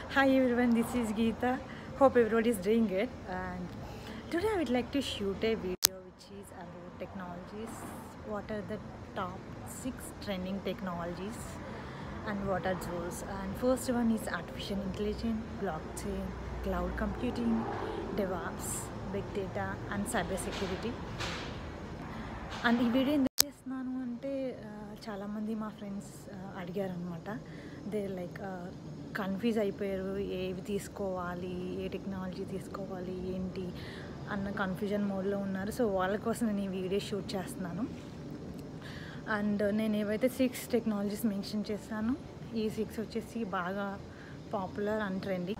Hi everyone, this is Geeta. Hope everybody is doing good. And today I would like to shoot a video which is about technologies. What are the top six trending technologies and what are those? And first one is artificial intelligence, blockchain, cloud computing, DevOps, big data, and cyber security. And ఈ video ఎందుకు చేస్తున్నాను అంటే ఆ, చాలామంది మా friends అడిగారు అనమాట they like confuse అయిపోయారు ఏవి తీసుకోవాలి ఏ టెక్నాలజీ తీసుకోవాలి ఏంటి అన్న కన్ఫ్యూజన్ మోడ్లో ఉన్నారు సో వాళ్ళ కోసం నేను ఈ వీడియో షూట్ చేస్తున్నాను అండ్ నేను ఏవైతే సిక్స్ టెక్నాలజీస్ మెన్షన్ చేశాను ఈ సిక్స్ వచ్చేసి బాగా పాపులర్ అండ్ ట్రెండింగ్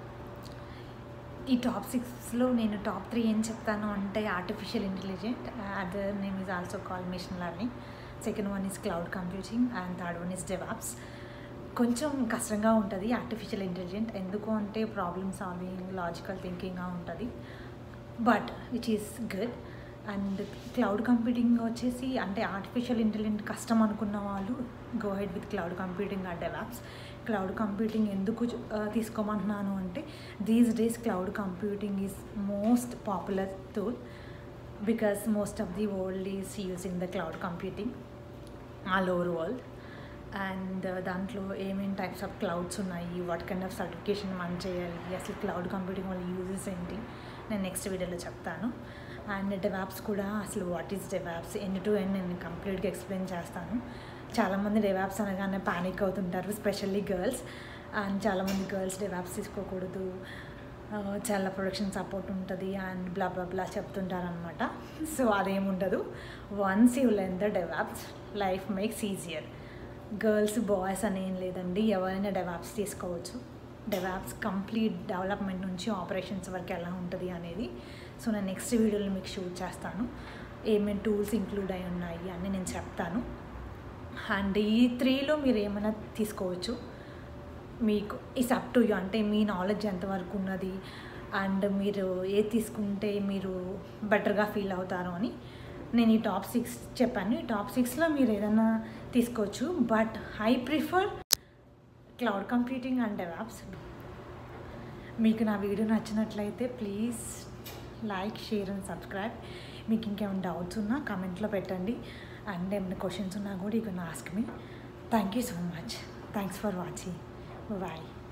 ఈ టాప్ సిక్స్లో నేను టాప్ త్రీ ఏం చెప్తాను అంటే artificial intelligent other name is also call machine learning second one is cloud computing and third one is DevOps కొంచెం కష్టంగా ఉంటుంది ఆర్టిఫిషియల్ ఇంటెలిజెంట్ ఎందుకు అంటే ప్రాబ్లమ్ సాల్వింగ్ లాజికల్ థింకింగ్గా ఉంటుంది but which is good and cloud computing వచ్చేసి అంటే artificial intelligent కష్టం అనుకున్న వాళ్ళు go head with cloud computing ఆ డెవాప్స్ క్లౌడ్ కంప్యూటింగ్ ఎందుకు ఆ, తీసుకోమంటున్నాను అంటే these days cloud computing is most popular tool because most of the world is using the cloud computing all over world and దాంట్లో ఏమేమి టైప్స్ ఆఫ్ క్లౌడ్స్ ఉన్నాయి what kind of certification మనం చేయాలి అసలు క్లౌడ్ కంప్యూటింగ్ వల్ల uses ఏంటి నేను next వీడియోలో చెప్తాను అండ్ డెవాప్స్ కూడా అసలు what is DevOps end to end నేను కంప్లీట్గా ఎక్స్ప్లెయిన్ చేస్తాను చాలామంది డెవాప్స్ అనగానే పానిక్ అవుతుంటారు స్పెషల్లీ గర్ల్స్ అండ్ చాలామంది గర్ల్స్ డెవాప్స్ తీసుకోకూడదు ఆ, చాలా ప్రొడక్షన్ సపోర్ట్ ఉంటుంది అండ్ బ్లా బ్లా బ్లా చెప్తుంటారు అనమాట సో అదేముండదు once you learn the DevOps life makes easier girls boys అని ఏం లేదండి ఎవరైనా డెవాప్స్ తీసుకోవచ్చు డెవాప్స్ కంప్లీట్ డెవలప్మెంట్ నుంచి ఆపరేషన్స్ వరకు ఎలా ఉంటుంది అనేది సో నేను నెక్స్ట్ వీడియోలో మీకు షూట్ చేస్తాను ఏమేమి టూల్స్ ఇంక్లూడ్ అయి ఉన్నాయి అని నేను చెప్తాను అండ్ ఈ త్రీలో మీరు ఏమైనా తీసుకోవచ్చు మీకు ఇస్ అప్ టు యూ అంటే మీ నాలెడ్జ్ ఎంతవరకు ఉన్నది అండ్ మీరు ఏ తీసుకుంటే మీరు బెటర్గా ఫీల్ అవుతారు అని నేను ఈ టాప్ సిక్స్ చెప్పాను ఈ టాప్ సిక్స్లో మీరు ఏదైనా తీసుకోవచ్చు but I prefer cloud computing and DevOps మీకు నా వీడియో నచ్చినట్లయితే please like share and subscribe మీకు ఇంకేమైనా డౌట్స్ ఉన్నా కమెంట్లో పెట్టండి అండ్ ఏమైనా క్వశ్చన్స్ ఉన్నా కూడా you can ask me thank you so much thanks for watching bye